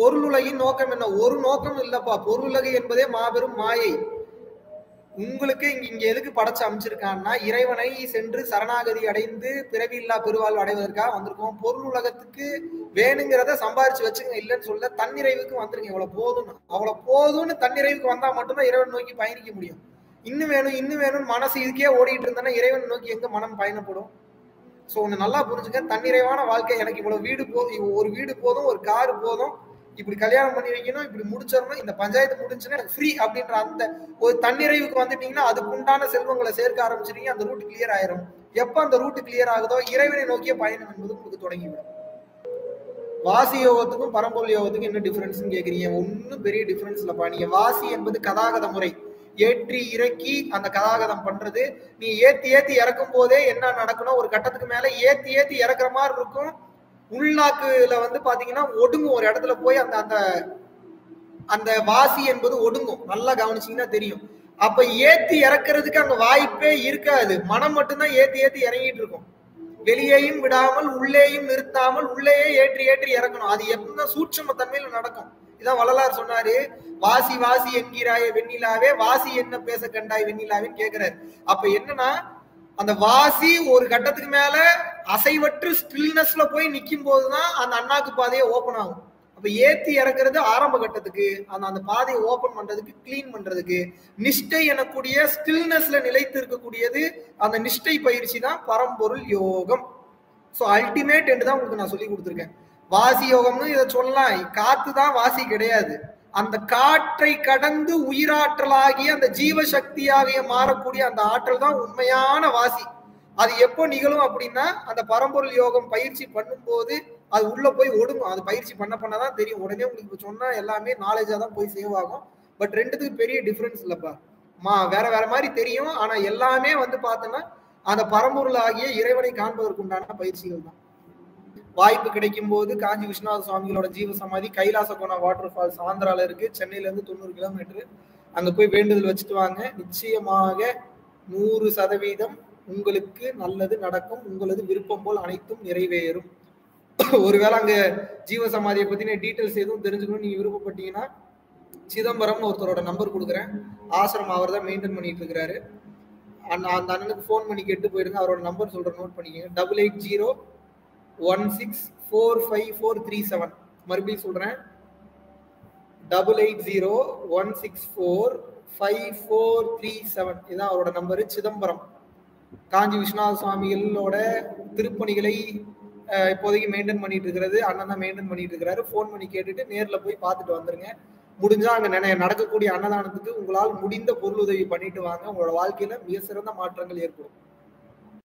பொருளுலகின் நோக்கம் என்ன ஒரு நோக்கம் இல்லப்பா பொருளுலகு என்பதே மாபெரும் மாயை உங்களுக்கு இங்க இங்க எதுக்கு படைச்சு அமைச்சிருக்கான்னா இறைவனை சென்று சரணாகதி அடைந்து பிறவி இல்லா பெருவாழ்வு அடைவதற்காக வந்திருக்கோம் பொருள் உலகத்துக்கு வேணுங்கிறத சம்பாரிச்சு வச்சுங்க இல்லைன்னு சொல்ல தன்னிறைவுக்கு வந்துருங்க இவ்வளவு போதும்னு அவ்வளவு போதும்னு தன்னிறைவுக்கு வந்தா மட்டும்தான் இறைவன் நோக்கி பயணிக்க முடியும் இன்னும் வேணும் இன்னும் வேணும்னு மனசு இதுக்கே ஓடிட்டு இருந்தானா இறைவன் நோக்கி எங்க மனம் பயணப்படும் சோ ஒண்ணு நல்லா புரிஞ்சுக்க தன்னிறைவான வாழ்க்கை எனக்கு இவ்வளவு வீடு போதும் ஒரு வீடு போதும் ஒரு கார் போதும் இப்படி கல்யாணம் பண்ணி வைக்கணும் இப்படி முடிச்சிடணும் இந்த பஞ்சாயத்து முடிஞ்சுன்னா எனக்கு ஃப்ரீ அப்படின்ற அந்த ஒரு தன்னிறைவுக்கு வந்துட்டீங்கன்னா அதுக்கு உண்டான செல்வங்களை சேர்க்க ஆரம்பிச்சிருக்கீங்க அந்த ரூட் கிளியர் ஆயிரும் எப்ப அந்த ரூட் கிளியர் ஆகுதோ இறைவனை நோக்கிய பயணம் என்பது உங்களுக்கு தொடங்கிவிடும் வாசி யோகத்துக்கும் பரம்பொருள் யோகத்துக்கும் என்ன டிஃபரன்ஸ் கேக்குறீங்க ஒன்னும் பெரிய டிஃபரன்ஸ் இல்லப்பா நீங்க வாசி என்பது கதாகத முறை ஏற்றி இறக்கி அந்த கதாகதம் பண்றது நீ ஏத்தி ஏத்தி இறக்கும் போதே என்ன நடக்கணும் ஒரு கட்டத்துக்கு மேல ஏத்தி ஏத்தி இறக்குற மாதிரி இருக்கும் உள்நாக்குல வந்து பாத்தீங்கன்னா ஒடுங்கும் ஒரு இடத்துல போய் அந்த அந்த அந்த வாசி என்பது ஒடுங்கும் நல்லா கவனிச்சீங்கன்னா தெரியும் அப்ப ஏத்தி இறக்குறதுக்கு அங்க வாய்ப்பே இருக்காது மனம் மட்டும்தான் ஏத்தி ஏத்தி இறங்கிட்டு இருக்கும் வெளியேயும் விடாமல் உள்ளேயும் நிறுத்தாமல் உள்ளேயே ஏற்றி ஏற்றி இறக்கணும் அது எப்ப சூட்சம தன்மையில நடக்கும் இதான் வள்ளலார் சொன்னாரு வாசி வாசி என்கிறாய வெண்ணிலாவே வாசி என்ன பேச கண்டாய் வெண்ணிலாவேன்னு கேக்குறாரு அப்ப என்னன்னா அந்த வாசி ஒரு கட்டத்துக்கு மேல அசைவற்று ஸ்டில்னஸ்ல போய் நிக்கும் போதுதான் அந்த அண்ணாக்கு பாதையை ஓபன் ஆகும் அப்ப ஏத்தி இறக்குறது ஆரம்ப கட்டத்துக்கு அந்த அந்த பாதையை ஓபன் பண்றதுக்கு கிளீன் பண்றதுக்கு நிஷ்டை எனக்கூடிய ஸ்டில்னஸ்ல நிலைத்து இருக்கக்கூடியது அந்த நிஷ்டை பயிற்சி தான் பரம்பொருள் யோகம் ஸோ அல்டிமேட் என்று தான் உங்களுக்கு நான் சொல்லி கொடுத்துருக்கேன் வாசி யோகம்னு இதை சொல்லலாம் காத்து தான் வாசி கிடையாது அந்த காற்றை கடந்து உயிராற்றலாகிய அந்த ஜீவ சக்தியாகிய மாறக்கூடிய அந்த ஆற்றல் தான் உண்மையான வாசி அது எப்போ நிகழும் அப்படின்னா அந்த பரம்பொருள் யோகம் பயிற்சி பண்ணும்போது அது உள்ள போய் ஒடுங்கும் அது பயிற்சி பண்ண பண்ணதான் தெரியும் உடனே உங்களுக்கு சொன்னா எல்லாமே நாலேஜா தான் போய் சேவ் ஆகும் பட் ரெண்டுத்துக்கு பெரிய டிஃபரன்ஸ் இல்லப்பா மா வேற வேற மாதிரி தெரியும் ஆனா எல்லாமே வந்து பார்த்தோன்னா அந்த பரம்பொருள் ஆகிய இறைவனை காண்பதற்கு உண்டான பயிற்சிகள் தான் வாய்ப்பு கிடைக்கும் போது காஞ்சி விஸ்வநாத சுவாமிகளோட ஜீவ சமாதி கைலாச கோணா வாட்டர் ஃபால்ஸ் ஆந்திரால இருக்கு சென்னையில இருந்து தொண்ணூறு கிலோமீட்டர் அங்க போய் வேண்டுதல் வச்சுட்டு வாங்க நிச்சயமாக நூறு சதவீதம் உங்களுக்கு நல்லது நடக்கும் உங்களது விருப்பம் போல் அனைத்தும் நிறைவேறும் ஒருவேளை அங்க ஜீவ சமாதியை பத்தின டீட்டெயில்ஸ் எதுவும் தெரிஞ்சுக்கணும் நீங்க விருப்பப்பட்டீங்கன்னா சிதம்பரம்னு ஒருத்தரோட நம்பர் கொடுக்குறேன் ஆசிரமம் அவர் தான் மெயின்டைன் பண்ணிட்டு இருக்கிறாரு அந்த அந்த அண்ணனுக்கு ஃபோன் பண்ணி கேட்டு போயிருங்க அவரோட நம்பர் சொல்றேன் நோட் பண்ணிக்கோங்க double eight zero one six four five four three seven மறுபடியும் சொல்றேன் double eight zero one six four five four three seven இதுதான் அவரோட நம்பரு சிதம்பரம் காஞ்சி விஸ்வநாத சுவாமிகளோட திருப்பணிகளை அஹ், இப்போதைக்கு மெயின்டைன் பண்ணிட்டு இருக்கிறது அண்ணன் தான் மெயின்டைன் பண்ணிட்டு இருக்கிறாரு ஃபோன் பண்ணி கேட்டுட்டு நேர்ல போய் பார்த்துட்டு வந்துருங்க முடிஞ்சா அங்க நினை- நடக்கக்கூடிய அன்னதானத்துக்கு உங்களால் முடிந்த பொருளுதவி பண்ணிட்டு வாங்க உங்களோட வாழ்க்கையில மிக சிறந்த மாற்றங்கள் ஏற்படும்